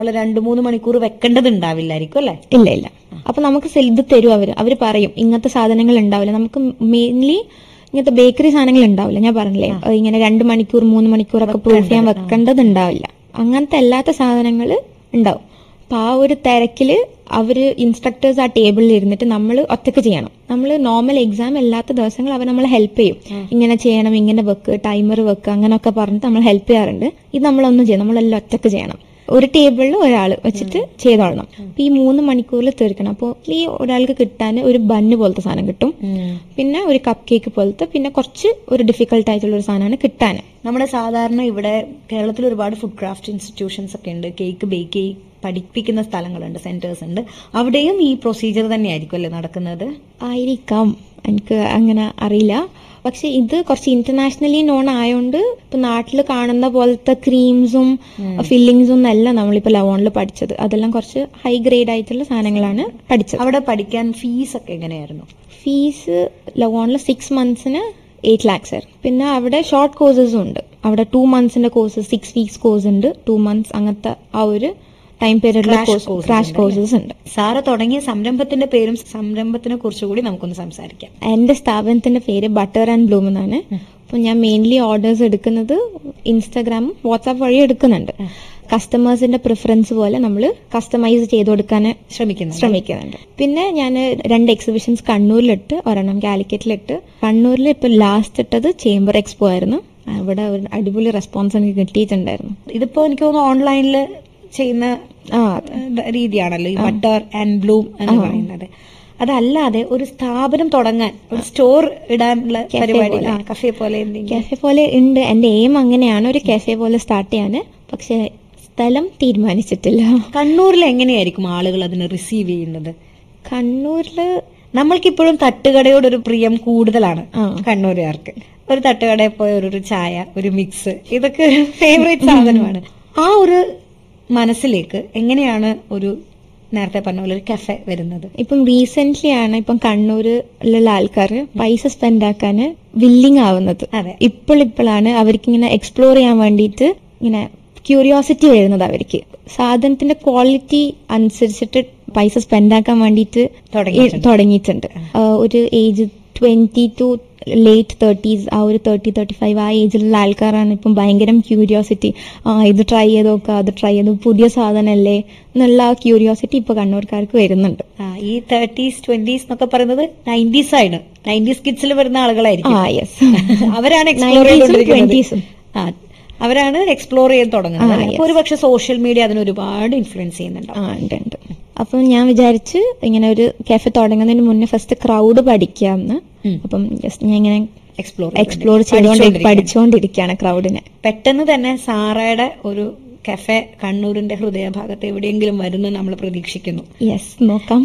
അതുപോലെ രണ്ടു മൂന്ന് മണിക്കൂർ വെക്കേണ്ടതുണ്ടാവില്ലായിരിക്കും അല്ലെ ഇല്ല ഇല്ല അപ്പൊ നമുക്ക് സെൽ- ഇത് തരും അവര് അവര് പറയും ഇങ്ങനത്തെ സാധനങ്ങൾ ഉണ്ടാവില്ല നമുക്ക് മെയിൻലി ഇങ്ങനത്തെ ബേക്കറി സാധനങ്ങൾ ഉണ്ടാവില്ല ഞാൻ പറഞ്ഞില്ലേ ഏഹ് ഇങ്ങനെ രണ്ട് മണിക്കൂർ മൂന്ന് മണിക്കൂർ ഒക്കെ പ്രൂഫ് ചെയ്യാൻ വെക്കേണ്ടത് ഉണ്ടാവില്ല അങ്ങനത്തെ അല്ലാത്ത സാധനങ്ങൾ ഉണ്ടാവും അപ്പൊ ആ ഒരു തിരക്കില് അവര് ഇൻസ്ട്രക്ടേഴ്സ് ആ ടേബിളിൽ ഇരുന്നിട്ട് നമ്മൾ ഒറ്റക്ക് ചെയ്യണം നമ്മൾ നോർമൽ എക്സാം അല്ലാത്ത ദിവസങ്ങൾ അവർ നമ്മളെ ഹെൽപ്പ് ചെയ്യും ഇങ്ങനെ ചെയ്യണം ഇങ്ങനെ വെക്ക് ടൈമർ വെക്ക് അങ്ങനെയൊക്കെ പറഞ്ഞിട്ട് നമ്മൾ ഹെൽപ്പ് ചെയ്യാറുണ്ട് ഇത് നമ്മളൊന്നും ചെയ്യണം നമ്മളെല്ലാം ഒറ്റക്ക് ചെയ്യണം ഒരു ടേബിളിൽ ഒരാൾ വെച്ചിട്ട് ചെയ്തോളണം അപ്പൊ ഈ മൂന്ന് മണിക്കൂറിൽ തീർക്കണം അപ്പോൾ ഈ ഒരാൾക്ക് കിട്ടാൻ ഒരു ബന്ന് പോലത്തെ സാധനം കിട്ടും പിന്നെ ഒരു കപ്പ് കേക്ക് പോലത്തെ പിന്നെ കുറച്ച് ഒരു ഡിഫിക്കൽട്ട് ആയിട്ടുള്ള ഒരു സാധനമാണ് കിട്ടാൻ നമ്മുടെ സാധാരണ ഇവിടെ കേരളത്തിൽ ഒരുപാട് ഫുഡ് ക്രാഫ്റ്റ് ഇൻസ്റ്റിറ്റ്യൂഷൻസ് ഒക്കെ ഉണ്ട് കേക്ക് ബേക്ക് ചെയ്ത് പഠിപ്പിക്കുന്ന സ്ഥലങ്ങളുണ്ട് സെന്റേഴ്സ് ഉണ്ട് അവിടെയും ഈ പ്രൊസീജിയർ തന്നെയായിരിക്കും അല്ലേ നടക്കുന്നത് ആയിരിക്കാം എനിക്ക് അങ്ങനെ അറിയില്ല പക്ഷെ ഇത് കുറച്ച് ഇന്റർനാഷണലി നോൺ ആയതുകൊണ്ട് ഇപ്പൊ നാട്ടിൽ കാണുന്ന പോലത്തെ ക്രീംസും ഫില്ലിങ്സും എന്നല്ല നമ്മളിപ്പോ ലവോണിൽ പഠിച്ചത് അതെല്ലാം കുറച്ച് ഹൈ ഗ്രേഡ് ആയിട്ടുള്ള സാധനങ്ങളാണ് പഠിച്ചത് അവിടെ പഠിക്കാൻ ഫീസ് ഒക്കെ എങ്ങനെയായിരുന്നു ഫീസ് ലവോണിൽ സിക്സ് മന്ത്സിന് എയ്റ്റ് ലാക്സ് ആയിരുന്നു പിന്നെ അവിടെ ഷോർട്ട് കോഴ്സസും ഉണ്ട് അവിടെ ടു മന്ത്സിന്റെ കോഴ്സ് സിക്സ് വീക്സ് കോഴ്സ് ഉണ്ട് ടു മന്ത്സ് അങ്ങനത്തെ ആ ഒരു ടൈം പീരീഡിലെ courses ക്രാഷ് കോഴ്സസ് ഉണ്ട് സാറ് തുടങ്ങിയ സംരംഭത്തിന്റെ പേരും സംരംഭത്തിനെ കുറിച്ച് കൂടി നമുക്കൊന്ന് സംസാരിക്കാം എന്റെ സ്ഥാപനത്തിന്റെ പേര് ബട്ടർ ആൻഡ് ബ്ലൂം എന്നാണ് അപ്പൊ ഞാൻ മെയിൻലി ഓർഡേഴ്സ് എടുക്കുന്നത് ഇൻസ്റ്റാഗ്രാമും വാട്സാപ്പ് വഴി എടുക്കുന്നുണ്ട് കസ്റ്റമേഴ്സിന്റെ പ്രിഫറൻസ് പോലെ നമ്മൾ കസ്റ്റമൈസ് ചെയ്ത് കൊടുക്കാൻ ശ്രമിക്കുന്നു ശ്രമിക്കുന്നുണ്ട് പിന്നെ ഞാൻ രണ്ട് എക്സിബിഷൻസ് കണ്ണൂരിലിട്ട് ഒരെണ്ണം കാലിക്കറ്റിലിട്ട് കണ്ണൂരിൽ ഇപ്പൊ ലാസ്റ്റ് ഇട്ടത് ചേംബർ എക്സ്പോ ആയിരുന്നു അവിടെ ഒരു അടിപൊളി റെസ്പോൺസ് എനിക്ക് കിട്ടിയിട്ടുണ്ടായിരുന്നു ഇതിപ്പോ എനിക്ക് തോന്നുന്നു ഓൺലൈനിൽ ചെയ്യുന്ന ആ ഏഹ്, രീതിയാണല്ലോ ഈ ബട്ടർ ആൻഡ് ബ്ലൂം എന്ന് പറയുന്നത് അതല്ലാതെ ഒരു സ്ഥാപനം തുടങ്ങാൻ ഒരു സ്റ്റോർ ഇടാനുള്ള പരിപാടി കഫേ പോലെ എന്തെങ്കിലും കഫെ പോലെ ഉണ്ട് എന്റെ എയിം അങ്ങനെയാണ് ഒരു കഫെ പോലെ സ്റ്റാർട്ട് ചെയ്യാന് പക്ഷെ സ്ഥലം തീരുമാനിച്ചിട്ടില്ല കണ്ണൂരിൽ എങ്ങനെയായിരിക്കും ആളുകൾ അതിനെ റിസീവ് ചെയ്യുന്നത് കണ്ണൂരില് നമ്മൾക്കിപ്പോഴും തട്ടുകടയോടൊരു പ്രിയം കൂടുതലാണ് ആ. കണ്ണൂരുകാർക്ക് ഒരു തട്ടുകടയിൽ പോയ ഒരു ഒരു ചായ ഒരു മിക്സ് ഇതൊക്കെ ഒരു ഫേവറേറ്റ് സാധനമാണ് ആ ഒരു മനസ്സിലേക്ക് എങ്ങനെയാണ് ഒരു നേരത്തെ പറഞ്ഞ പോലെ ഒരു കഫെ വരുന്നത് ഇപ്പം റീസെന്റ് ആണ് ഇപ്പം കണ്ണൂരിലുള്ള ആൾക്കാർ പൈസ സ്പെൻഡ് ആക്കാൻ വില്ലിങ് ആവുന്നത് അതെ. ഇപ്പോഴിപ്പോഴാണ് അവർക്ക് ഇങ്ങനെ എക്സ്പ്ലോർ ചെയ്യാൻ വേണ്ടിയിട്ട് ഇങ്ങനെ ക്യൂരിയോസിറ്റി വരുന്നത് അവർക്ക് സാധനത്തിന്റെ ക്വാളിറ്റി അനുസരിച്ചിട്ട് പൈസ സ്പെൻഡ് ആക്കാൻ വേണ്ടിയിട്ട് തുടങ്ങിയിട്ടുണ്ട്. തുടങ്ങിയിട്ടുണ്ട് ആ, ഒരു age twenty two late thirties ആ ഒരു തേർട്ടി തേർട്ടി ഫൈവ് ആ ഏജിലുള്ള ആൾക്കാരാണ് ഇപ്പം ഭയങ്കരം ക്യൂരിയോസിറ്റി ആ ഇത് ട്രൈ ചെയ്ത് നോക്കുക അത് ട്രൈ ചെയ്ത് പുതിയ സാധനമല്ലേ എന്നുള്ള ആ ക്യൂരിയോസിറ്റി ഇപ്പൊ കണ്ണൂർക്കാർക്ക് വരുന്നുണ്ട് ആ, ഈ തേർട്ടീസ് ട്വന്റീസ് എന്നൊക്കെ പറയുന്നത് നയൻറ്റീസ് ആണ് നയൻറ്റീസ് കിഡ്സിൽ വരുന്ന ആളുകളായിരിക്കും ആ യെസ് അവരാണ് എക്സ്പ്ലോർ 90s ഉം ചെയ്തുകൊണ്ടിരിക്കുന്നത് 20s ഉം. ആ, അവരാണ് എക്സ്പ്ലോർ ചെയ്ത് തുടങ്ങുന്നത് ആ, അല്ലേ? yes. അപ്പൊ ഒരുപക്ഷെ സോഷ്യൽ മീഡിയ അതിന് ഒരുപാട് ഇൻഫ്ലുവൻസ് ചെയ്യുന്നുണ്ടാവും ആ ഉണ്ട് ഉണ്ട് അപ്പം ഞാൻ വിചാരിച്ച് ഇങ്ങനെ ഒരു കഫെ തുടങ്ങുന്നതിന് മുന്നേ ഫസ്റ്റ് ക്രൗഡ് പഠിക്കാമെന്ന് ഉം. അപ്പം ജസ്റ്റ് ഞാൻ ഇങ്ങനെ എക്സ്പ്ലോർ എക്സ്പ്ലോർ ചെയ്തോണ്ട് പഠിച്ചുകൊണ്ടിരിക്കുകയാണ് ക്രൗഡിനെ പെട്ടെന്ന് തന്നെ സാറയുടെ ഒരു കഫെ കണ്ണൂരിന്റെ ഹൃദയഭാഗത്ത് എവിടെയെങ്കിലും വരുന്നു നമ്മൾ പ്രതീക്ഷിക്കുന്നു യെസ് നോക്കാം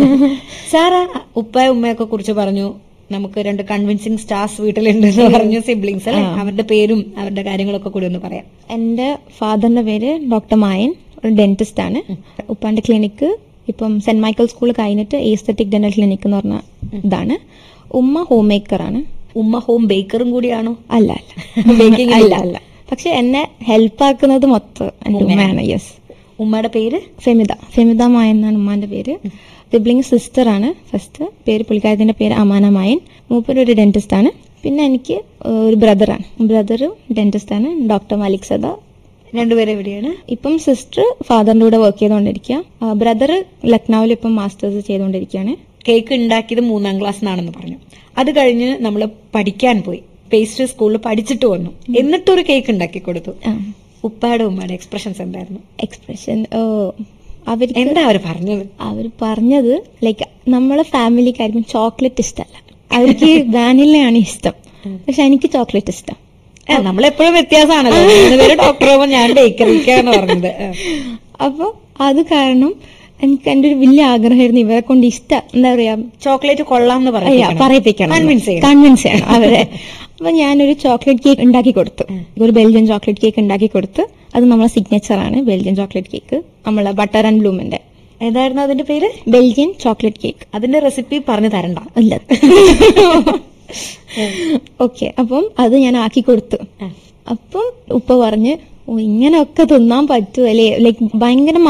സാറ ഉപ്പ ഉമ്മയൊക്കെ കുറിച്ച് പറഞ്ഞു നമുക്ക് രണ്ട് കൺവിൻസിങ് സ്റ്റാർസ് വീട്ടിലുണ്ട് എന്ന് പറഞ്ഞു സിബ്ലിങ്സ് അല്ലെ അവരുടെ പേരും അവരുടെ കാര്യങ്ങളൊക്കെ കൂടി ഒന്ന് പറയാം എന്റെ ഫാദറിന്റെ പേര് ഡോക്ടർ മായൻ ഒരു ഡെന്റിസ്റ്റ് ആണ് ഉപ്പാന്റെ ക്ലിനിക്ക് ഇപ്പം സെന്റ് മൈക്കിൾ സ്കൂൾ കഴിഞ്ഞിട്ട് ഏസ്തറ്റിക് ഡെന്റൽ ക്ലിനിക് എന്ന് പറഞ്ഞ ഇതാണ് ഉമ്മ ഹോം മേക്കർ ആണ് ഉമ്മ ഹോം ബേക്കറും കൂടിയാണോ അല്ല അല്ല Baking ൽ അല്ല ഇല്ല. അല്ല പക്ഷെ എന്നെ ഹെൽപ്പ് ആക്കുന്നത് മൊത്തം എന്റെ ഉമ്മയാണ് യെസ് ഉമ്മയുടെ പേര് ഫെമിത ഫെമിത മായ എന്നാണ് ഉമ്മാന്റെ പേര് സിബ്ലിംഗ് സിസ്റ്റർ ആണ് ഫസ്റ്റ് പേര് പുള്ളിക്കാരത്തിന്റെ പേര് അമാന മായൻ മൂപ്പര് ഒരു ഡെന്റിസ്റ്റ് ആണ് പിന്നെ എനിക്ക് ഒരു ബ്രദറാണ് ബ്രദറും ഡെന്റിസ്റ്റ് ആണ് ഡോക്ടർ മലിക് സദ രണ്ടുപേരും എവിടെയാണ് ഇപ്പം സിസ്റ്റർ ഫാദറിന്റെ കൂടെ വർക്ക് ചെയ്തുകൊണ്ടിരിക്കുക ബ്രദർ ലക്നൌവിൽ ഇപ്പം മാസ്റ്റേഴ്സ് ചെയ്തുകൊണ്ടിരിക്കുകയാണ് കേക്ക് ഉണ്ടാക്കിയത് മൂന്നാം ക്ലാസ് എന്നാണെന്ന് പറഞ്ഞു അത് കഴിഞ്ഞ് നമ്മൾ പഠിക്കാൻ പോയി പേസ്ട്രി സ്കൂളിൽ പഠിച്ചിട്ട് വന്നു എന്നിട്ടൊരു കേക്ക് ഉണ്ടാക്കി കൊടുത്തു ഉപ്പയുടെ ഉമ്മയുടെ എക്സ്പ്രഷൻസ് എന്തായിരുന്നു എക്സ്പ്രഷൻ അവർക്ക് എന്താ അവർ പറഞ്ഞത് അവർ പറഞ്ഞത് ലൈക്ക് നമ്മളെ ഫാമിലിക്കാർക്കും ചോക്ലേറ്റ് ഇഷ്ടമല്ല അവർക്ക് വാനിലയാണ് ഇഷ്ടം പക്ഷെ എനിക്ക് ചോക്ലേറ്റ് ഇഷ്ടം ആ, നമ്മളെപ്പോഴും വ്യത്യാസമാണല്ലോ മൂന്നുപേര് ഡോക്ടർ ആവുമ്പോൾ ഞാൻ ബേക്കറിക്കാന്ന് പറഞ്ഞത് ആ. അപ്പൊ അത് കാരണം എനിക്ക് എന്റെ ഒരു വലിയ ആഗ്രഹമായിരുന്നു ഇവരെ കൊണ്ട് ഇഷ്ടം എന്താ പറയാ ചോക്ലേറ്റ് കൊള്ളാം എന്ന് അയ്യ, പറയിപ്പിക്കണം കൺവിൻസ് ചെയ്യണം കൺവിൻസ് ചെയ്യണം അവരെ അപ്പൊ ഞാനൊരു ചോക്ലേറ്റ് കേക്ക് ഉണ്ടാക്കി കൊടുത്തു ഒരു ബെൽജിയൻ ചോക്ലേറ്റ് കേക്ക് ഉണ്ടാക്കി കൊടുത്ത് അത് നമ്മളെ സിഗ്നേച്ചർ ആണ് ബെൽജിയൻ ചോക്ലേറ്റ് കേക്ക് നമ്മളെ ബട്ടർ ആൻഡ് ബ്ലൂമിന്റെ ഏതായിരുന്നു അതിന്റെ പേര് ബെൽജിയൻ ചോക്ലേറ്റ് കേക്ക് അതിന്റെ റെസിപ്പി പറഞ്ഞു തരണ്ട അല്ല ഓക്കെ അപ്പം അത് ഞാൻ ആക്കി കൊടുത്തു അപ്പം ഉപ്പ പറഞ്ഞ് ഓ ഇങ്ങനെയൊക്കെ തിന്നാൻ പറ്റുമല്ലേ ലൈക്ക് ഭയങ്കര